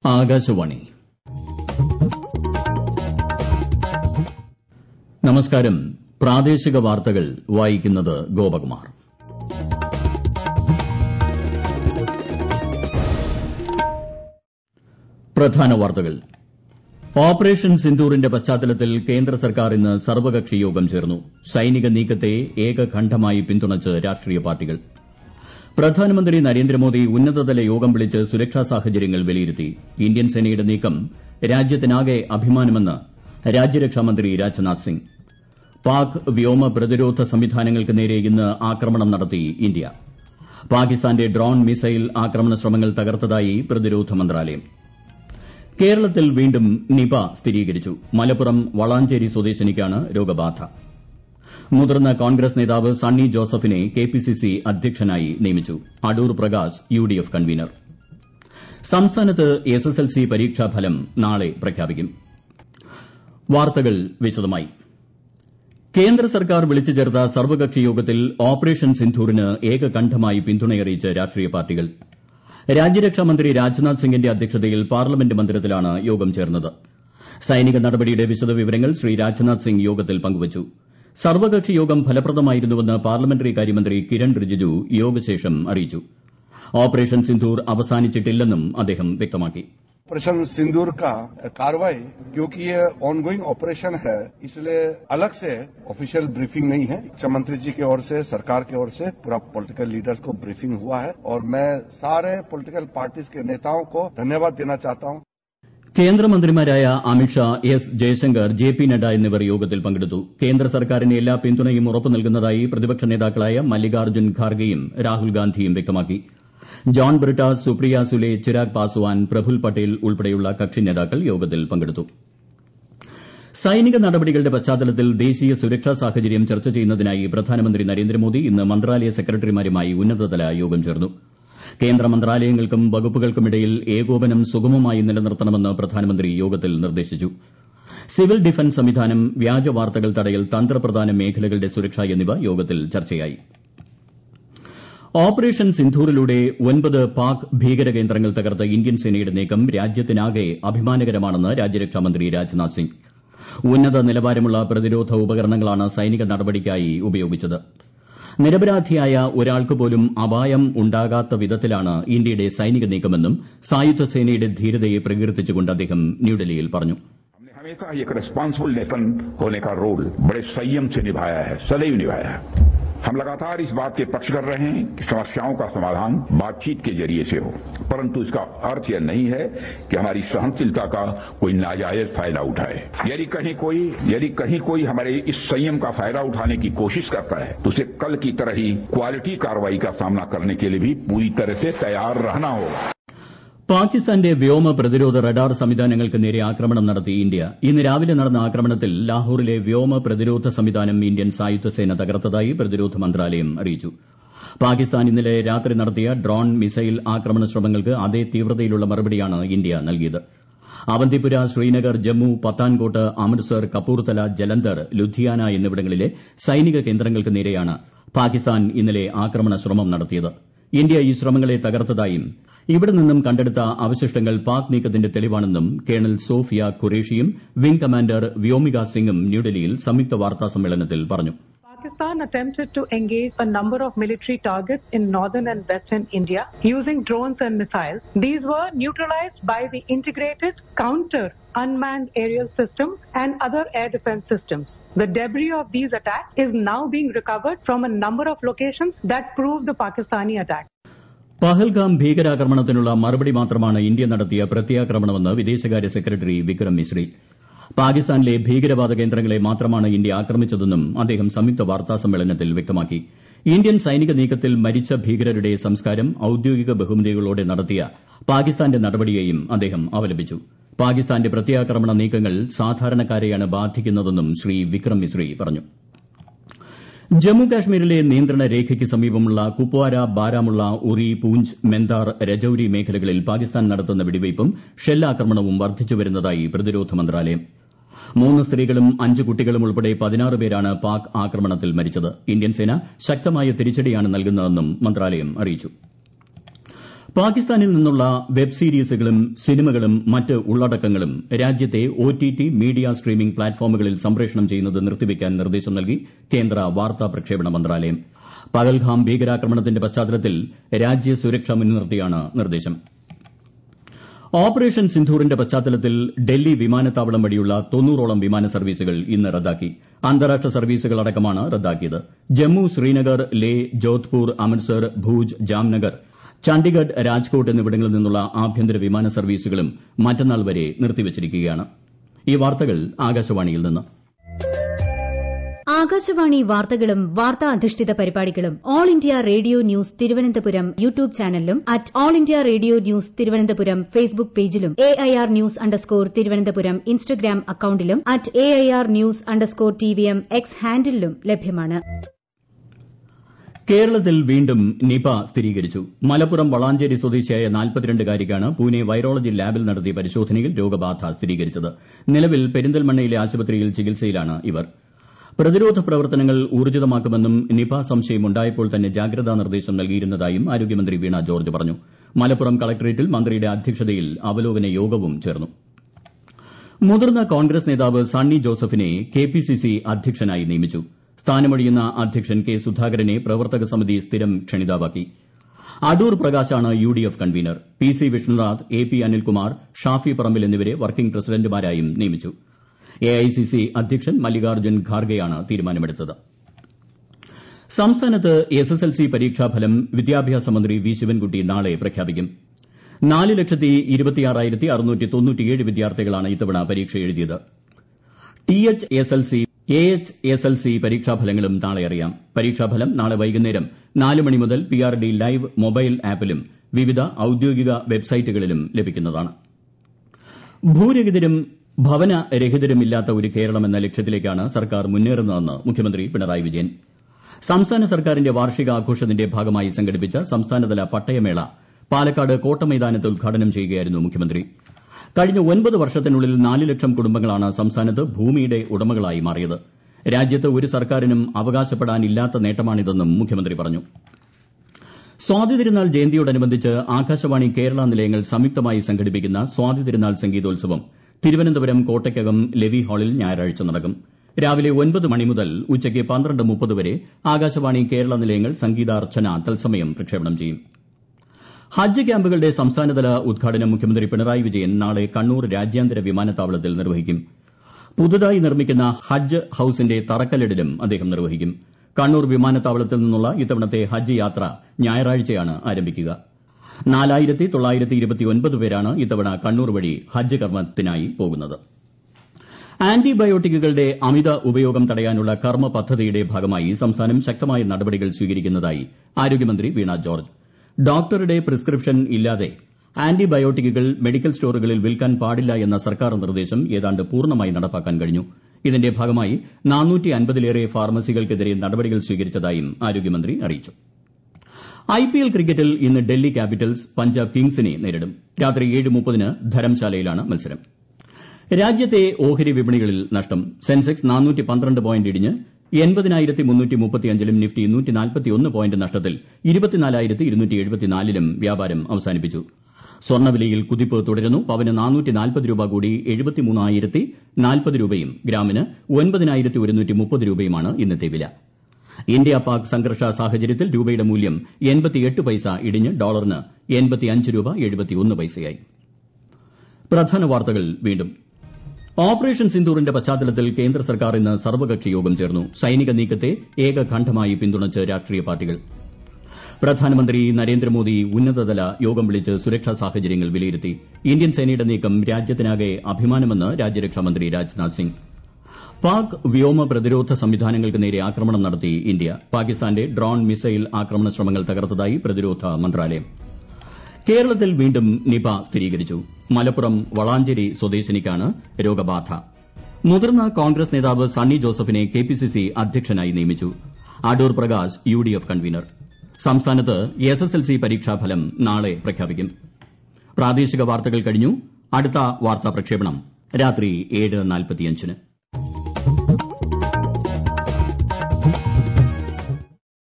ആകാശവാണി നമസ്കാരം പ്രാദേശിക വാർത്തകൾ വായിക്കുന്നത് ഗോപകുമാർ പ്രധാന വാർത്തകൾ ഓപ്പറേഷൻ സിന്ദൂറിന്റെ പശ്ചാത്തലത്തിൽ കേന്ദ്ര സർക്കാർ ഇന്ന് സർവകക്ഷി യോഗം ചേർന്നു സൈനിക നീക്കത്തെ ഏകകണ്ഠമായി പിന്തുണച്ച് രാഷ്ട്രീയ പാർട്ടികൾ പ്രധാനമന്ത്രി നരേന്ദ്രമോദി ഉന്നതതല യോഗം വിളിച്ച് സുരക്ഷാ സാഹചര്യങ്ങൾ വിലയിരുത്തി ഇന്ത്യൻ സേനയുടെ നീക്കം രാജ്യത്തിനാകെ അഭിമാനമെന്ന് രാജ്യരക്ഷാമന്ത്രി രാജ്നാഥ് സിംഗ് പാക് വ്യോമ പ്രതിരോധ സംവിധാനങ്ങൾക്ക് നേരെ ഇന്ന് ആക്രമണം നടത്തി ഇന്ത്യ പാകിസ്ഥാന്റെ ഡ്രോൺ മിസൈൽ ആക്രമണ ശ്രമങ്ങൾ തകർത്തതായി പ്രതിരോധ മന്ത്രാലയം കേരളത്തിൽ വീണ്ടും നിപ സ്ഥിരീകരിച്ചു മലപ്പുറം വളാഞ്ചേരി സ്വദേശിനിക്കാണ് രോഗബാധ മുതിർന്ന കോൺഗ്രസ് നേതാവ് സണ്ണി ജോസഫിനെ കെപിസിസി അധ്യക്ഷനായി നിയമിച്ചു അടൂർ പ്രകാശ് യുഡിഎഫ് കൺവീനർ സംസ്ഥാനത്ത് എസ്എസ്എൽസി പരീക്ഷാഫലം നാളെ പ്രഖ്യാപിക്കും വാർത്തകൾ വിശദമായി കേന്ദ്ര സർക്കാർ വിളിച്ചു ചേർത്ത സർവകക്ഷി യോഗത്തിൽ ഓപ്പറേഷൻ സിന്ധൂറിന് ഏകകണ്ഠമായി പിന്തുണയറിയിച്ച് രാഷ്ട്രീയ പാർട്ടികൾ രാജ്യരക്ഷാമന്ത്രി രാജ്നാഥ് സിംഗിന്റെ അധ്യക്ഷതയിൽ പാർലമെന്റ് മന്ദിരത്തിലാണ് യോഗം ചേർന്നത് സൈനിക നടപടിയുടെ വിശദവിവരങ്ങൾ ശ്രീ രാജ്നാഥ് സിംഗ് യോഗത്തിൽ പങ്കുവച്ചു സർവകക്ഷി യോഗം ഫലപ്രദമായിരുന്നുവെന്ന് പാർലമെന്ററി കാര്യമന്ത്രി കിരൺ റിജിജു യോഗശേഷം അറിയിച്ചു ഓപ്പറേഷൻ സിന്ധൂർ അവസാനിച്ചിട്ടില്ലെന്നും അദ്ദേഹം വ്യക്തമാക്കി ऑपरेशन सिंदूर का कार्रवाई क्योंकि ये ऑनगोइंग ऑपरेशन है इसलिए अलग से ऑफिशियल ब्रीफिंग नहीं है रक्षा मंत्री जी की ओर से सरकार की ओर से पूरा पॉलिटिकल लीडर्स को ब्रीफिंग हुआ है और मैं सारे पॉलिटिकल पार्टीज के नेताओं को धन्यवाद देना चाहता हूं കേന്ദ്രമന്ത്രിമാരായ Amit Shah S Jaishankar J P Nadda എന്നിവർ യോഗത്തിൽ പങ്കെടുത്തു കേന്ദ്ര സർക്കാരിന് എല്ലാ പിന്തുണയും ഉറപ്പു നൽകുന്നതായി പ്രതിപക്ഷ നേതാക്കളായ മല്ലികാർജ്ജുൻ ഖാർഗെയും രാഹുൽ ഗാന്ധിയും വ്യക്തമാക്കി ജോൺ ബ്രിട്ടാസ് സുപ്രിയ സുലെ ചിരാഗ് പാസ്വാൻ പ്രഫുൽ പട്ടേൽ ഉൾപ്പെടെയുള്ള കക്ഷി നേതാക്കൾ യോഗത്തിൽ പങ്കെടുത്തു സൈനിക നടപടികളുടെ പശ്ചാത്തലത്തിൽ ദേശീയ സുരക്ഷാ സാഹചര്യം ചർച്ച ചെയ്യുന്നതിനായി പ്രധാനമന്ത്രി നരേന്ദ്രമോദി ഇന്ന് മന്ത്രാലയ സെക്രട്ടറിമാരുമായി ഉന്നതതല യോഗം ചേർന്നു കേന്ദ്ര മന്ത്രാലയങ്ങൾക്കും വകുപ്പുകൾക്കുമിടയിൽ ഏകോപനം സുഗമമായി നിലനിർത്തണമെന്ന് പ്രധാനമന്ത്രി യോഗത്തിൽ നിർദ്ദേശിച്ചു സിവിൽ ഡിഫൻസ് സംവിധാനം വ്യാജ വാർത്തകൾ തടയൽ തന്ത്രപ്രധാന മേഖലകളുടെ സുരക്ഷ എന്നിവ യോഗത്തിൽ ചർച്ചയായി ഓപ്പറേഷൻ സിന്ധൂറിലൂടെ ഒൻപത് പാക് ഭീകരകേന്ദ്രങ്ങൾ തകർത്ത ഇന്ത്യൻ സേനയുടെ നീക്കം രാജ്യത്തിനാകെ അഭിമാനകരമാണെന്ന് രാജ്യരക്ഷാമന്ത്രി രാജ്നാഥ് സിംഗ് ഉന്നത നിലവാരമുള്ള പ്രതിരോധ ഉപകരണങ്ങളാണ് സൈനിക നടപടിക്കായി ഉപയോഗിച്ചത് നിരപരാധിയായ ഒരാൾക്ക് പോലും അപായം ഉണ്ടാകാത്ത വിധത്തിലാണ് ഇന്ത്യയുടെ സൈനിക നീക്കമെന്നും സായുധ സേനയുടെ ധീരതയെ പ്രകീർത്തിച്ചുകൊണ്ട് അദ്ദേഹം ന്യൂഡൽഹിയിൽ പറഞ്ഞു हमने हमेशा एक रेस्पॉन्सिबल नेशन होने का रोल बड़े संयम से निभाया है सदैव निभाया है हम लगातार इस बात के पक्ष कर रहे हैं कि समस्याओं का समाधान बातचीत के जरिए से हो परंतु इसका अर्थ यह नहीं है कि हमारी सहनशीलता का कोई नाजायज फायदा उठाए यदि कहीं कोई यदि कहीं कोई हमारे इस संयम का फायदा उठाने की कोशिश करता है तो उसे कल की तरह ही क्वालिटी कार्रवाई का सामना करने के लिए भी पूरी तरह से तैयार रहना होगा പാകിസ്ഥാന്റെ വ്യോമ പ്രതിരോധ റഡാർ സംവിധാനങ്ങൾക്ക് നേരെ ആക്രമണം നടത്തി ഇന്ത്യ ഇന്ന് രാവിലെ നടന്ന ആക്രമണത്തിൽ ലാഹോറിലെ വ്യോമ പ്രതിരോധ സംവിധാനം ഇന്ത്യൻ സായുധ സേന തകർത്തതായി പ്രതിരോധ മന്ത്രാലയം അറിയിച്ചു പാകിസ്ഥാൻ ഇന്നലെ രാത്രി നടത്തിയ ഡ്രോൺ മിസൈൽ ആക്രമണ ശ്രമങ്ങൾക്ക് അതേ തീവ്രതയിലുള്ള മറുപടിയാണ് ഇന്ത്യ നൽകിയത് അവന്തിപുര ശ്രീനഗർ ജമ്മു പത്താൻകോട്ട് അമൃത്സർ കപൂർത്തല ജലന്ധർ ലുധിയാന എന്നിവിടങ്ങളിലെ സൈനിക കേന്ദ്രങ്ങൾക്ക് നേരെയാണ് പാകിസ്ഥാൻ ഇന്നലെ ആക്രമണ ശ്രമം നടത്തിയത് ഇന്ത്യ ഈ ശ്രമങ്ങളെ തകർത്തതായും ഇവിടെ നിന്നും കണ്ടെടുത്ത അവശിഷ്ടങ്ങൾ പാക് നീക്കത്തിന്റെ തെളിവാണെന്നും കേണൽ സോഫിയ ഖുറേഷിയും വിംഗ് കമാൻഡർ വ്യോമിക സിംഗും ന്യൂഡൽഹിയിൽ സംയുക്ത വാർത്താ സമ്മേളനത്തിൽ പറഞ്ഞു Pakistan attempted to engage a number of military targets in northern and western India using drones and missiles. These were neutralized by the integrated counter unmanned aerial system and other air defense systems. The debris of these attacks is now being recovered from a number of locations that prove the Pakistani attack. Pahalgam ഭീകരാക്രമണത്തിനുള്ള മറുപടി മാത്രമാണ് India നടത്തിയ പ്രത്യാക്രമണമെന്ന് വിദേശകാര്യ secretary Vikram Misri പാകിസ്ഥാനിലെ ഭീകരവാദ കേന്ദ്രങ്ങളെ മാത്രമാണ് India ആക്രമിച്ചതെന്നും അദ്ദേഹം സംയുക്ത വാർത്താ സമ്മേളനത്തിൽ വ്യക്തമാക്കി ഇന്ത്യൻ സൈനിക നീക്കത്തിൽ മരിച്ച ഭീകരരുടെ സംസ്കാരം ഔദ്യോഗിക ബഹുമതികളോടെ നടത്തിയ പാകിസ്ഥാന്റെ നടപടിയെയും അദ്ദേഹം അപലപിച്ചു പാകിസ്ഥാന്റെ പ്രത്യാക്രമണ നീക്കങ്ങൾ സാധാരണക്കാരെയാണ് ബാധിക്കുന്നതെന്നും ശ്രീ വിക്രം മിശ്രി പറഞ്ഞു ജമ്മു കാശ്മീരിലെ നിയന്ത്രണ രേഖയ്ക്ക് സമീപമുള്ള കുപ്വാര ബാരാമുള്ള ഉറി പൂഞ്ച് മെന്താർ രജൌരി മേഖലകളിൽ പാകിസ്ഥാൻ നടത്തുന്ന വെടിവയ്പും ഷെല്ലാക്രമണവും വർദ്ധിച്ചുവരുന്നതായി പ്രതിരോധ മന്ത്രാലയം മൂന്ന് സ്ത്രീകളും അഞ്ച് കുട്ടികളും ഉൾപ്പെടെ പതിനാറ് പേരാണ് പാക് ആക്രമണത്തിൽ മരിച്ചത് ഇന്ത്യൻ സേന ശക്തമായ തിരിച്ചടിയാണ് നൽകുന്നതെന്നും മന്ത്രാലയം അറിയിച്ചു പാകിസ്ഥാനിൽ നിന്നുള്ള വെബ് സീരീസുകളും സിനിമകളും മറ്റ് ഉള്ളടക്കങ്ങളും രാജ്യത്തെ ഒടിടി മീഡിയ സ്ട്രീമിംഗ് പ്ലാറ്റ്ഫോമുകളിൽ സംപ്രേഷണം ചെയ്യുന്നത് നിർത്തിവെക്കാൻ നിർദ്ദേശം നൽകി കേന്ദ്ര വാർത്താ പ്രക്ഷേപണ മന്ത്രാലയം പകൽഗാം ഭീകരാക്രമണത്തിന്റെ പശ്ചാത്തലത്തിൽ രാജ്യസുരക്ഷ മുൻനിർത്തിയാണ് നിർദ്ദേശം ഓപ്പറേഷൻ സിന്ധൂറിന്റെ പശ്ചാത്തലത്തിൽ ഡൽഹി വിമാനത്താവളം വഴിയുള്ള തൊണ്ണൂറോളം വിമാന സർവീസുകൾ ഇന്ന് റദ്ദാക്കി അന്താരാഷ്ട്ര സർവീസുകൾ അടക്കമാണ് റദ്ദാക്കിയത് ജമ്മു ശ്രീനഗർ ലേ ജോധ്പൂർ അമൃത്സർ ഭൂജ് ജാംനഗർ ചണ്ഡിഗഡ് രാജ്കോട്ട് എന്നിവിടങ്ങളിൽ നിന്നുള്ള ആഭ്യന്തര വിമാന സർവീസുകളും മറ്റന്നാൾ വരെ നിർത്തിവച്ചിരിക്കുകയാണ് ഈ വാർത്തകൾ ആകാശവാണിയിൽ നിന്ന് ആകാശവാണി വാർത്തകളും വാർത്താ അധിഷ്ഠിത പരിപാടികളും All India Radio news Thiruvananthapuram YouTube ചാനലിലും at All India Radio news Thiruvananthapuram Facebook പേജിലും A I R news underscore Thiruvananthapuram Instagram അക്കൌണ്ടിലും at A I R news underscore T V M X ഹാൻഡിലും ലഭ്യമാണ് കേരളത്തിൽ വീണ്ടും നിപ സ്ഥിരീകരിച്ചു മലപ്പുറം വളാഞ്ചേരി സ്വദേശിയായ നാൽപ്പത്തിരണ്ടുകാരിക്കാണ് പൂനെ വൈറോളജി ലാബിൽ നടത്തിയ പരിശോധനയിൽ രോഗബാധ സ്ഥിരീകരിച്ചത് നിലവിൽ പെരിന്തൽമണ്ണയിലെ ആശുപത്രിയിൽ ചികിത്സയിലാണ് ഇവർ പ്രതിരോധ പ്രവർത്തനങ്ങൾ ഊർജിതമാക്കുമെന്നും നിപ സംശയമുണ്ടായപ്പോൾ തന്നെ ജാഗ്രതാ നിർദ്ദേശം നൽകിയിരുന്നതായും ആരോഗ്യമന്ത്രി വീണ ജോർജ് പറഞ്ഞു മലപ്പുറം കളക്ടറേറ്റിൽ മന്ത്രിയുടെ അധ്യക്ഷതയിൽ അവലോകന യോഗവും ചേർന്നു മുതിർന്ന കോൺഗ്രസ് നേതാവ് സണ്ണി ജോസഫിനെ കെപിസിസി അധ്യക്ഷനായി നിയമിച്ചു സ്ഥാനമൊഴിയുന്ന അധ്യക്ഷൻ കെ സുധാകരനെ പ്രവർത്തക സമിതി സ്ഥിരം ക്ഷണിതാവാക്കി അടൂർ പ്രകാശാണ് U D F convener P C Vishnunath A P Anilkumar Shafi Parambil എന്നിവരെ വർക്കിംഗ് പ്രസിഡന്റുമാരായും നിയമിച്ചു എഐസിസി അധ്യക്ഷൻ മല്ലികാർജ്ജുൻ ഖാർഗെയാണ് തീരുമാനമെടുത്തത് സംസ്ഥാനത്ത് എസ്എസ്എൽസി പരീക്ഷാഫലം വിദ്യാഭ്യാസ മന്ത്രി വി ശിവൻകുട്ടി നാളെ പ്രഖ്യാപിക്കും നാല് ലക്ഷത്തി ഇരുപത്തിയാറായിരത്തി അറുന്നൂറ്റി തൊണ്ണൂറ്റിയേഴ് വിദ്യാർത്ഥികളാണ് ഇത്തവണ പരീക്ഷ എഴുതിയത് T H S L C A H S L C പരീക്ഷാഫലങ്ങളും നാളെ അറിയാം പരീക്ഷാഫലം നാളെ വൈകുന്നേരം നാല് മണി മുതൽ P R D live mobile ആപ്പിലും വിവിധ ഔദ്യോഗിക വെബ്സൈറ്റുകളിലും ലഭിക്കുന്നതാണ് ഭൂരഹിതരും ഭവനരഹിതരുമില്ലാത്ത ഒരു കേരളം എന്ന ലക്ഷ്യത്തിലേക്കാണ് സർക്കാർ മുന്നേറുന്നതെന്ന് മുഖ്യമന്ത്രി പിണറായി വിജയൻ സംസ്ഥാന സർക്കാരിന്റെ വാർഷികാഘോഷത്തിന്റെ ഭാഗമായി സംഘടിപ്പിച്ച സംസ്ഥാനതല പട്ടയമേള പാലക്കാട് കോട്ടമൈതാനത്ത് ഉദ്ഘാടനം ചെയ്യുകയായിരുന്നു മുഖ്യമന്ത്രി കഴിഞ്ഞ ഒൻപത് വർഷത്തിനുള്ളിൽ നാല് ലക്ഷം കുടുംബങ്ങളാണ് സംസ്ഥാനത്ത് ഭൂമിയുടെ ഉടമകളായി മാറിയത് രാജ്യത്ത് ഒരു സർക്കാരിനും അവകാശപ്പെടാനില്ലാത്ത നേട്ടമാണിതെന്നും മുഖ്യമന്ത്രി പറഞ്ഞു സ്വാതി തിരുനാൾ ജയന്തിയോടനുബന്ധിച്ച് ആകാശവാണി കേരള നിലയങ്ങൾ സംയുക്തമായി സംഘടിപ്പിക്കുന്ന സ്വാതി തിരുനാൾ സംഗീതോത്സവം തിരുവനന്തപുരം കോട്ടയ്ക്കകം ലെവി ഹാളിൽ ഞായറാഴ്ച നടക്കും രാവിലെ ഒൻപത് മണി മുതൽ ഉച്ചയ്ക്ക് പന്ത്രണ്ട് മുപ്പത് വരെ ആകാശവാണി കേരള നിലയങ്ങൾ സംഗീതാർച്ചന തത്സമയം പ്രക്ഷേപണം ചെയ്യും ഹജ്ജ് ക്യാമ്പുകളുടെ സംസ്ഥാനതല ഉദ്ഘാടനം മുഖ്യമന്ത്രി പിണറായി വിജയൻ നാളെ കണ്ണൂർ രാജ്യാന്തര വിമാനത്താവളത്തിൽ നിർവഹിക്കും പുതുതായി നിർമ്മിക്കുന്ന ഹജ്ജ് ഹൌസിന്റെ തറക്കല്ലിടലും അദ്ദേഹം നിർവഹിക്കും കണ്ണൂർ വിമാനത്താവളത്തിൽ നിന്നുള്ള ഇത്തവണത്തെ ഹജ്ജ് യാത്ര ഞായറാഴ്ചയാണ് ആരംഭിക്കുക നാലായിരത്തി തൊള്ളായിരത്തി ഇരുപത്തിയൊൻപത് പേരാണ് ഇത്തവണ കണ്ണൂർ വഴി ഹജ്ജ് കർമ്മത്തിനായി പോകുന്നത് ആന്റിബയോട്ടിക്കുകളുടെ അമിത ഉപയോഗം തടയാനുള്ള കർമ്മ പദ്ധതിയുടെ ഭാഗമായി സംസ്ഥാനം ശക്തമായ നടപടികൾ സ്വീകരിക്കുന്നതായി ആരോഗ്യമന്ത്രി വീണ ജോർജ് ഡോക്ടറുടെ പ്രിസ്ക്രിപ്ഷൻ ഇല്ലാതെ ആന്റിബയോട്ടിക്കുകൾ മെഡിക്കൽ സ്റ്റോറുകളിൽ വിൽക്കാൻ പാടില്ല എന്ന സർക്കാർ നിർദ്ദേശം ഏതാണ്ട് പൂർണ്ണമായി നടപ്പാക്കാൻ കഴിഞ്ഞു ഇതിന്റെ ഭാഗമായി ലേറെ ഫാർമസികൾക്കെതിരെ നടപടികൾ സ്വീകരിച്ചതായും ആരോഗ്യമന്ത്രി അറിയിച്ചു ഐപിഎൽ ക്രിക്കറ്റിൽ ഇന്ന് ഡൽഹി ക്യാപിറ്റൽസ് പഞ്ചാബ് കിങ്സിനെ നേരിടും രാത്രി ഏഴ് മുപ്പതിന് ധരംശാലയിലാണ് മത്സരം രാജ്യത്തെ ഓഹരി വിപണികളിൽ നഷ്ടം സെൻസെക്സ് പോയിന്റ് ഇടിഞ്ഞ് എൺപതിനായിരത്തി മുന്നൂറ്റി മുപ്പത്തിയഞ്ചിലും നിഫ്റ്റി നൂറ്റി നാൽപ്പത്തിയൊന്ന് പോയിന്റ് നഷ്ടത്തിൽ ഇരുപത്തിനാലായിരത്തി ഇരുന്നൂറ്റി എഴുപത്തിനാലിലും വ്യാപാരം അവസാനിപ്പിച്ചു സ്വർണ്ണവിലയിൽ കുതിപ്പ് തുടരുന്നു പവന് നാനൂറ്റി നാൽപ്പത് രൂപ കൂടി എഴുപത്തിമൂന്നായിരത്തി നാൽപ്പത് രൂപയും ഗ്രാമിന് ഒൻപതിനായിരത്തി ഒരുന്നൂറ്റി മുപ്പത് രൂപയുമാണ് ഇന്നത്തെ വില ഇന്ത്യ പാക് സംഘർഷ സാഹചര്യത്തിൽ രൂപയുടെ മൂല്യം എൺപത്തിയെട്ട് പൈസ ഇടിഞ്ഞ് ഡോളറിന് എൺപത്തിയഞ്ച് രൂപ എഴുപത്തിയൊന്ന് പൈസയായി പ്രധാന വാർത്തകൾ വീണ്ടും ഓപ്പറേഷൻ സിന്ദൂറിന്റെ പശ്ചാത്തലത്തിൽ കേന്ദ്ര സർക്കാർ ഇന്ന് സർവകക്ഷി യോഗം ചേർന്നു സൈനിക നീക്കത്തെ ഏകകണ്ഠമായി പിന്തുണച്ച് രാഷ്ട്രീയ പാർട്ടികൾ പ്രധാനമന്ത്രി നരേന്ദ്രമോദി ഉന്നതതല യോഗം വിളിച്ച് സുരക്ഷാ സാഹചര്യങ്ങൾ വിലയിരുത്തി ഇന്ത്യൻ സേനയുടെ നീക്കം രാജ്യത്തിനാകെ അഭിമാനമെന്ന് രാജ്യരക്ഷാമന്ത്രി രാജ്നാഥ് സിംഗ് പാക് വ്യോമ പ്രതിരോധ സംവിധാനങ്ങൾക്ക് നേരെ ആക്രമണം നടത്തി ഇന്ത്യ പാകിസ്ഥാന്റെ ഡ്രോൺ മിസൈൽ ആക്രമണ ശ്രമങ്ങൾ തകർത്തതായി പ്രതിരോധ മന്ത്രാലയം കേരളത്തിൽ വീണ്ടും നിപ സ്ഥിരീകരിച്ചു മലപ്പുറം വളാഞ്ചേരി സ്വദേശിനിക്കാണ് രോഗബാധ മുതിർന്ന കോൺഗ്രസ് നേതാവ് സണ്ണി ജോസഫിനെ കെപിസിസി അധ്യക്ഷനായി നിയമിച്ചു അടൂർ പ്രകാശ് യുഡിഎഫ് കൺവീനർ സംസ്ഥാനത്ത് എസ്എസ്എൽസി പരീക്ഷാഫലം നാളെ പ്രഖ്യാപിക്കും പ്രാദേശിക വാർത്തകൾ കഴിഞ്ഞു അടുത്ത വാർത്താ പ്രക്ഷേപണം രാത്രി ഏഴ് നാൽപ്പത്തിയഞ്ചിന്